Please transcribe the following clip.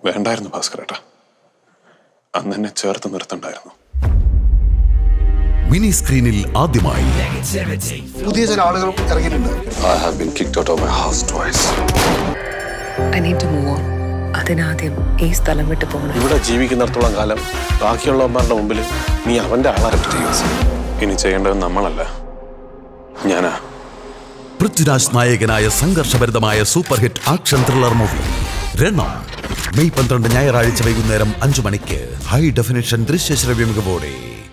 വേണ്ടായിരുന്നു ഭാസ്കരേട്ടാ അന്ന് എന്നെ ചേർത്ത് നിർത്തണ്ടായിരുന്നു മിനി സ്ക്രീനിൽ ആദ്യമായി പുതിയ ചില ആളുകളും ഇറങ്ങിയിട്ടുണ്ട് I have been kicked out of my house twice. I need to move on അതിനാദ്യം ഈ സ്ഥലം വിട്ടു പോകണം ഇവിടെ ജീവിക്കുന്നിടത്തോളം കാലം ബാക്കിയുള്ളവന്മാരുടെ മുമ്പിൽ നീ അവന്റെ ആളാണ് ഇനി ചെയ്യേണ്ടത് നമ്മളല്ല ഞാനാ പൃഥ്വിരാജ് നായകനായ സംഘർഷഭരിതമായ super hit action thriller movie Ranam May പന്ത്രണ്ട് ഞായറാഴ്ച വൈകുന്നേരം അഞ്ചു മണിക്ക് ഹൈ ഡെഫിനിഷൻ ദൃശ്യശ്രവ്യ മികവോടെ